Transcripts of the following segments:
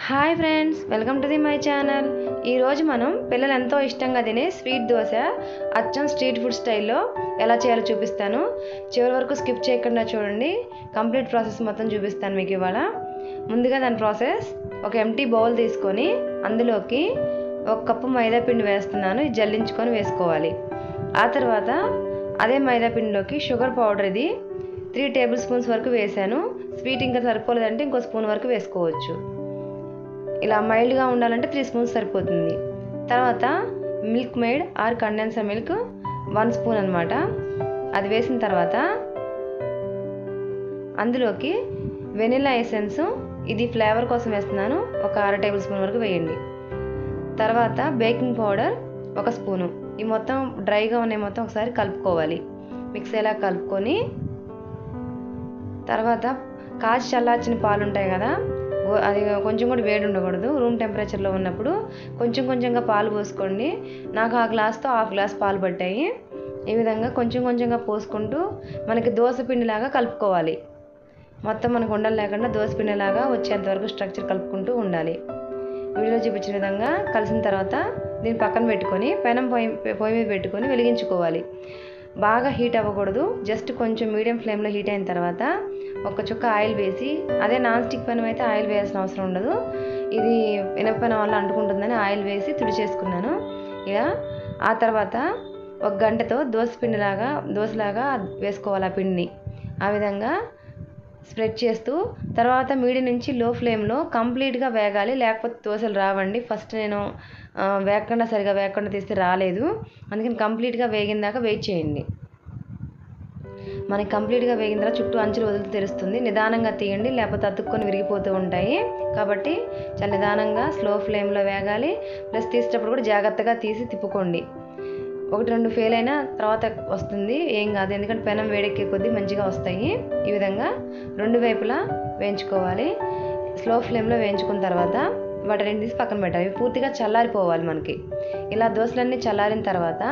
hi friends welcome to the my channel ఈరోజు మనం పిల్లలు ఎంతో ఇష్టంగా తినే స్వీట్ దోశ అచ్చం స్ట్రీట్ ఫుడ్ స్టైల్లో ఎలా చేయాలో చూపిస్తాను చివరి వరకు స్కిప్ చేయకుండా చూడండి కంప్లీట్ ప్రాసెస్ మొత్తం చూపిస్తాను మీకు ఇవాళ ముందుగా దాని ప్రాసెస్ ఒక ఎంటీ బౌల్ తీసుకొని అందులోకి ఒక కప్పు మైదా పిండి వేస్తున్నాను ఇది జల్లించుకొని వేసుకోవాలి ఆ తర్వాత అదే మైదా పిండిలోకి షుగర్ పౌడర్ ఇది త్రీ టేబుల్ స్పూన్స్ వరకు వేసాను స్వీట్ ఇంకా సరిపోలేదంటే ఇంకో స్పూన్ వరకు వేసుకోవచ్చు ఇలా మైల్డ్గా ఉండాలంటే త్రీ స్పూన్స్ సరిపోతుంది తర్వాత Milkmaid or condenser milk one spoon అనమాట అది వేసిన తర్వాత అందులోకి వెనిలా ఎసెన్స్ ఇది ఫ్లేవర్ కోసం వేస్తున్నాను ఒక అర టేబుల్ స్పూన్ వరకు వేయండి తర్వాత బేకింగ్ పౌడర్ ఒక స్పూను ఈ మొత్తం డ్రైగా ఉన్నాయి మొత్తం ఒకసారి కలుపుకోవాలి మిక్స్ ఎలా కలుపుకొని తర్వాత కాచి చల్లార్చిన పాలు ఉంటాయి కదా గో- అది కొంచెం కూడా వేడి ఉండకూడదు రూమ్ టెంపరేచర్లో ఉన్నప్పుడు కొంచెం కొంచెంగా పాలు పోసుకోండి నాకు ఆ గ్లాస్తో హాఫ్ గ్లాస్ పాలు పట్టాయి ఈ విధంగా కొంచెం కొంచెంగా పోసుకుంటూ మనకి దోశ పిండిలాగా కలుపుకోవాలి మొత్తం మనకు ఉండలు లేకుండా దోశ పిండిలాగా వచ్చేంత వరకు స్ట్రక్చర్ కలుపుకుంటూ ఉండాలి వీడియోలో చూపించిన విధంగా కలిసిన తర్వాత దీన్ని పక్కన పెట్టుకొని పెనం పొయ్యి పొయ్యి మీద పెట్టుకొని వెలిగించుకోవాలి బాగా హీట్ అవ్వకూడదు జస్ట్ కొంచెం మీడియం ఫ్లేమ్లో హీట్ అయిన తర్వాత ఒక చుక్క ఆయిల్ వేసి అదే నాన్ స్టిక్ పెనం అయితే ఆయిల్ వేయాల్సిన అవసరం ఉండదు ఇది మినపపెనం వల్ల అంటుకుంటుందని ఆయిల్ వేసి తుడి చేసుకున్నాను ఇలా ఆ తర్వాత ఒక గంటతో దోశ పిండిలాగా దోశలాగా వేసుకోవాలి ఆ పిండిని ఆ విధంగా స్ప్రెడ్ చేస్తూ తర్వాత మీడియం నుంచి లో ఫ్లేమ్లో కంప్లీట్గా వేగాలి లేకపోతే దోశలు రావండి ఫస్ట్ నేను ఆ, వేగకుండా సరిగా వేగకుండా తీస్తే రాలేదు అందుకని కంప్లీట్గా వేగిన దాకా వెయిట్ చేయండి మనకి కంప్లీట్గా వేగిన తర్వాత చుట్టూ అంచులు వదిలితే తెలుస్తుంది నిదానంగా తీయండి లేకపోతే అతుక్కొని విరిగిపోతూ ఉంటాయి కాబట్టి చాలా నిదానంగా స్లో ఫ్లేమ్లో వేగాలి ప్లస్ తీసేటప్పుడు కూడా జాగ్రత్తగా తీసి తిప్పుకోండి ఒకటి రెండు ఫెయిల్ అయినా తర్వాత వస్తుంది ఏం కాదు ఎందుకంటే పెనం వేడెక్కే కొద్దీ మంచిగా వస్తాయి ఈ విధంగా రెండు వైపులా వేయించుకోవాలి స్లో ఫ్లేమ్లో వేయించుకున్న తర్వాత వాటి రెండు తీసి పక్కన పెట్టాలి ఇవి పూర్తిగా చల్లారిపోవాలి మనకి ఇలా దోశలన్నీ చల్లారిన తర్వాత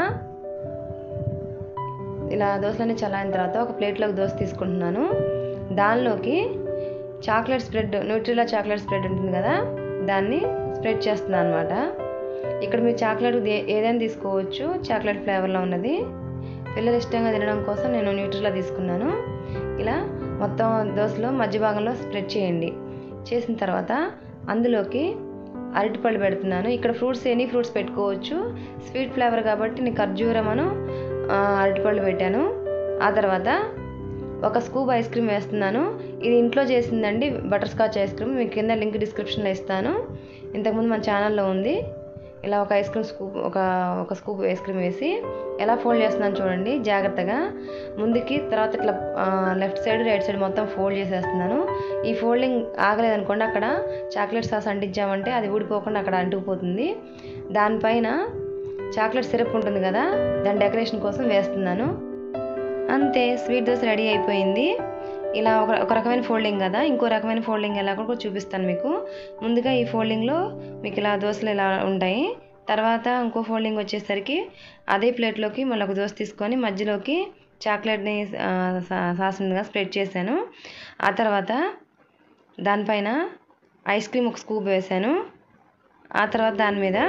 ఇలా దోశలన్నీ చల్లారిన తర్వాత ఒక ప్లేట్లోకి దోశ తీసుకుంటున్నాను దానిలోకి chocolate spread Nutella chocolate spread ఉంటుంది కదా దాన్ని స్ప్రెడ్ చేస్తున్నాను అనమాట ఇక్కడ మీరు చాక్లెట్ దే- ఏదైనా తీసుకోవచ్చు చాక్లెట్ ఫ్లేవర్లో ఉన్నది పిల్లలు ఇష్టంగా తినడం కోసం నేను న్యూట్రిలా తీసుకున్నాను ఇలా మొత్తం దోశలో మధ్య భాగంలో స్ప్రెడ్ చేయండి చేసిన తర్వాత అందులోకి అరటిపళ్ళు పెడుతున్నాను ఇక్కడ ఫ్రూట్స్ ఎనీ ఫ్రూట్స్ పెట్టుకోవచ్చు స్వీట్ ఫ్లేవర్ కాబట్టి నేను ఖర్జూరమను ఆ, అరటిపళ్ళు పెట్టాను ఆ తర్వాత ఒక స్కూప్ ఐస్ క్రీమ్ వేస్తున్నాను ఇది ఇంట్లో చేసిందండి బటర్ స్కాచ్ ఐస్ క్రీమ్ మీకు కింద లింక్ డిస్క్రిప్షన్లో ఇస్తాను ఇంతకుముందు మన ఛానల్లో ఉంది ఇలా ఒక ఐస్ క్రీమ్ స్కూప్ ఒక ఒక స్కూప్ ఐస్ క్రీమ్ వేసి ఎలా ఫోల్డ్ చేస్తున్నాను చూడండి జాగ్రత్తగా ముందుకి తర్వాత ఇట్లా లెఫ్ట్ సైడ్ రైట్ సైడ్ మొత్తం ఫోల్డ్ చేసేస్తున్నాను ఈ ఫోల్డింగ్ ఆగలేదనుకోండి అక్కడ చాక్లెట్ సాస్ అంటించామంటే అది ఊడిపోకుండా అక్కడ అంటుకుపోతుంది దానిపైన చాక్లెట్ సిరప్ ఉంటుంది కదా దాని డెకరేషన్ కోసం వేస్తున్నాను అంతే స్వీట్ దోశ రెడీ అయిపోయింది ఇలా ఒక ఒక రకమైన ఫోల్డింగ్ కదా ఇంకో రకమైన ఫోల్డింగ్ ఎలా కూడా చూపిస్తాను మీకు ముందుగా ఈ ఫోల్డింగ్లో మీకు ఇలా దోశలు ఇలా ఉంటాయి తర్వాత ఇంకో ఫోల్డింగ్ వచ్చేసరికి అదే ప్లేట్లోకి మళ్ళీ ఒక దోశ తీసుకొని మధ్యలోకి చాక్లెట్ని ఆ, సా- సాస్ ఉండగా స్ప్రెడ్ చేశాను ఆ తర్వాత దానిపైన ఐస్ క్రీమ్ ఒక స్కూప్ వేశాను ఆ తర్వాత దాని మీద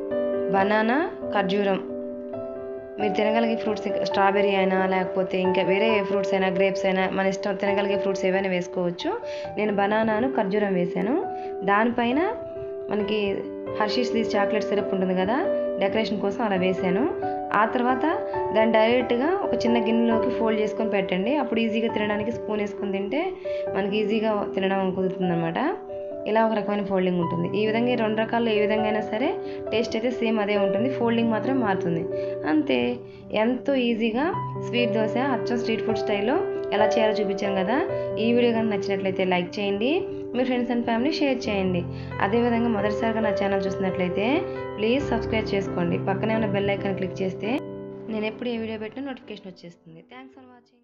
బనానా ఖర్జూరం మీరు తినగలిగే ఫ్రూట్స్ స్ట్రాబెర్రీ అయినా లేకపోతే ఇంకా వేరే ఫ్రూట్స్ అయినా గ్రేప్స్ అయినా మన ఇష్టం తినగలిగే ఫ్రూట్స్ ఏవైనా వేసుకోవచ్చు నేను బనానాను ఖర్జూరం వేసాను దానిపైన మనకి హర్షీస్ ది చాక్లెట్ సిరప్ ఉంటుంది కదా డెకరేషన్ కోసం అలా వేసాను ఆ తర్వాత దాన్ని డైరెక్ట్గా ఒక చిన్న గిన్నెలోకి ఫోల్డ్ చేసుకొని పెట్టండి అప్పుడు ఈజీగా తినడానికి స్పూన్ వేసుకొని తింటే మనకి ఈజీగా తినడం కుదురుతుంది అనమాట ఇలా ఒక రకమైన ఫోల్డింగ్ ఉంటుంది ఈ విధంగా ఈ రెండు రకాల్లో ఏ విధంగా అయినా సరే టేస్ట్ అయితే సేమ్ అదే ఉంటుంది ఫోల్డింగ్ మాత్రం మారుతుంది అంతే ఎంతో ఈజీగా స్వీట్ దోశ అచ్చం స్ట్రీట్ ఫుడ్ స్టైల్లో ఎలా చేయాలో చూపించాను కదా ఈ వీడియో కనుక నచ్చినట్లయితే లైక్ చేయండి మీ ఫ్రెండ్స్ అండ్ ఫ్యామిలీ షేర్ చేయండి అదేవిధంగా మొదటిసారిగా నా ఛానల్ చూసినట్లయితే ప్లీజ్ సబ్స్క్రైబ్ చేసుకోండి పక్కనే ఉన్న బెల్ ఐకాన్ క్లిక్ చేస్తే నేను ఎప్పుడు ఏ వీడియో పెట్టినా నోటిఫికేషన్ వచ్చేస్తుంది థ్యాంక్స్ ఫర్ వాచింగ్